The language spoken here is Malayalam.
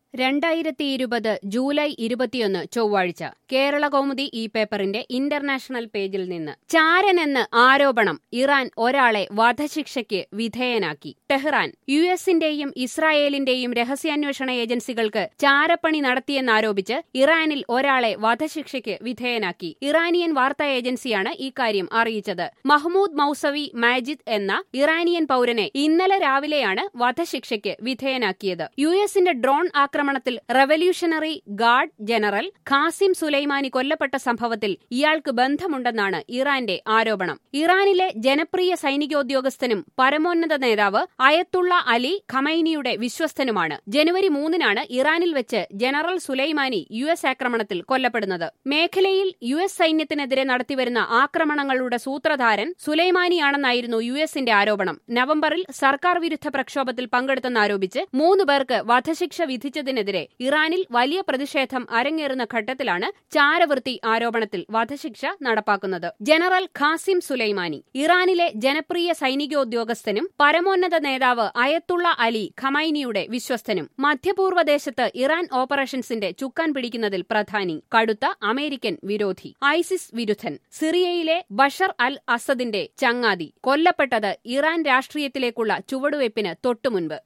രണ്ടായിരത്തി ഇരുപത് ജൂലൈ ഇരുപത്തിയൊന്ന് ചൊവ്വാഴ്ച കേരള കൗമുദി ഈ പേപ്പറിന്റെ ഇന്റർനാഷണൽ പേജിൽ നിന്ന് ചാരനെന്ന് ആരോപണം ഇറാൻ ഒരാളെ വധശിക്ഷയ്ക്ക് വിധേയനാക്കി ടെഹ്റാൻ യു എസിന്റെയും ഇസ്രായേലിന്റെയും രഹസ്യാന്വേഷണ ഏജൻസികൾക്ക് ചാരപ്പണി നടത്തിയെന്നാരോപിച്ച് ഇറാനിൽ ഒരാളെ വധശിക്ഷയ്ക്ക് വിധേയനാക്കി ഇറാനിയൻ വാർത്താ ഏജൻസിയാണ് ഇക്കാര്യം അറിയിച്ചത് മഹ്മൂദ് മൌസവി മാജിദ് എന്ന ഇറാനിയൻ പൌരനെ ഇന്നലെ രാവിലെയാണ് വധശിക്ഷയ്ക്ക് വിധേയനാക്കിയത് യു എസിന്റെ ഡ്രോൺ ആക്രമണത്തിൽ revolutionary guard general Qasem Soleimani കൊല്ലപ്പെട്ട സംഭവത്തിൽ ഇയാൾക്ക് ബന്ധമുണ്ടെന്നാണ് ഇറാന്റെ ആരോപണം ഇറാനിലെ ജനപ്രിയ സൈനികോദ്യോഗസ്ഥനും പരമോന്നത നേതാവ് അയത്തുള്ള അലി ഖമൈനിയുടെ വിശ്വസ്തനുമാണ് ജനുവരി മൂന്നിനാണ് ഇറാനിൽ വെച്ച് ജനറൽ സുലൈമാനി യു എസ് ആക്രമണത്തിൽ കൊല്ലപ്പെടുന്നത് മേഖലയിൽ യു എസ് സൈന്യത്തിനെതിരെ നടത്തിവരുന്ന ആക്രമണങ്ങളുടെ സൂത്രധാരൻ സുലൈമാനിയാണെന്നായിരുന്നു യു എസിന്റെ ആരോപണം നവംബറിൽ സർക്കാർ വിരുദ്ധ പ്രക്ഷോഭത്തിൽ പങ്കെടുത്തെന്നാരോപിച്ച് മൂന്ന് പേർക്ക് വധശിക്ഷ വിധിച്ചതിനെതിരെ ഇറാനിൽ വലിയ പ്രതിഷേധം അരങ്ങേറുന്ന ഘട്ടത്തിലാണ് ചാരവൃത്തി ആരോപണത്തിൽ വധശിക്ഷ നടപ്പാക്കുന്നത് ജനറൽ ഖാസിം സുലൈമാനി ഇറാനിലെ ജനപ്രിയ സൈനികോദ്യോഗസ്ഥനും പരമോന്നത നേതാവ് അയത്തുള്ള അലി ഖമൈനിയുടെ വിശ്വസ്തനും മധ്യപൂർവ്വദേശത്ത് ഇറാൻ ഓപ്പറേഷൻസിന്റെ ചുക്കാൻ പിടിക്കുന്നതിൽ പ്രധാനി കടുത്ത അമേരിക്കൻ വിരോധി ഐസിസ് വിരുദ്ധൻ സിറിയയിലെ ബഷർ അൽ അസദിന്റെ ചങ്ങാതി കൊല്ലപ്പെട്ടത് ഇറാൻ രാഷ്ട്രീയത്തിലേക്കുള്ള ചുവടുവയ്പ്പിന് തൊട്ടുമുൻപ്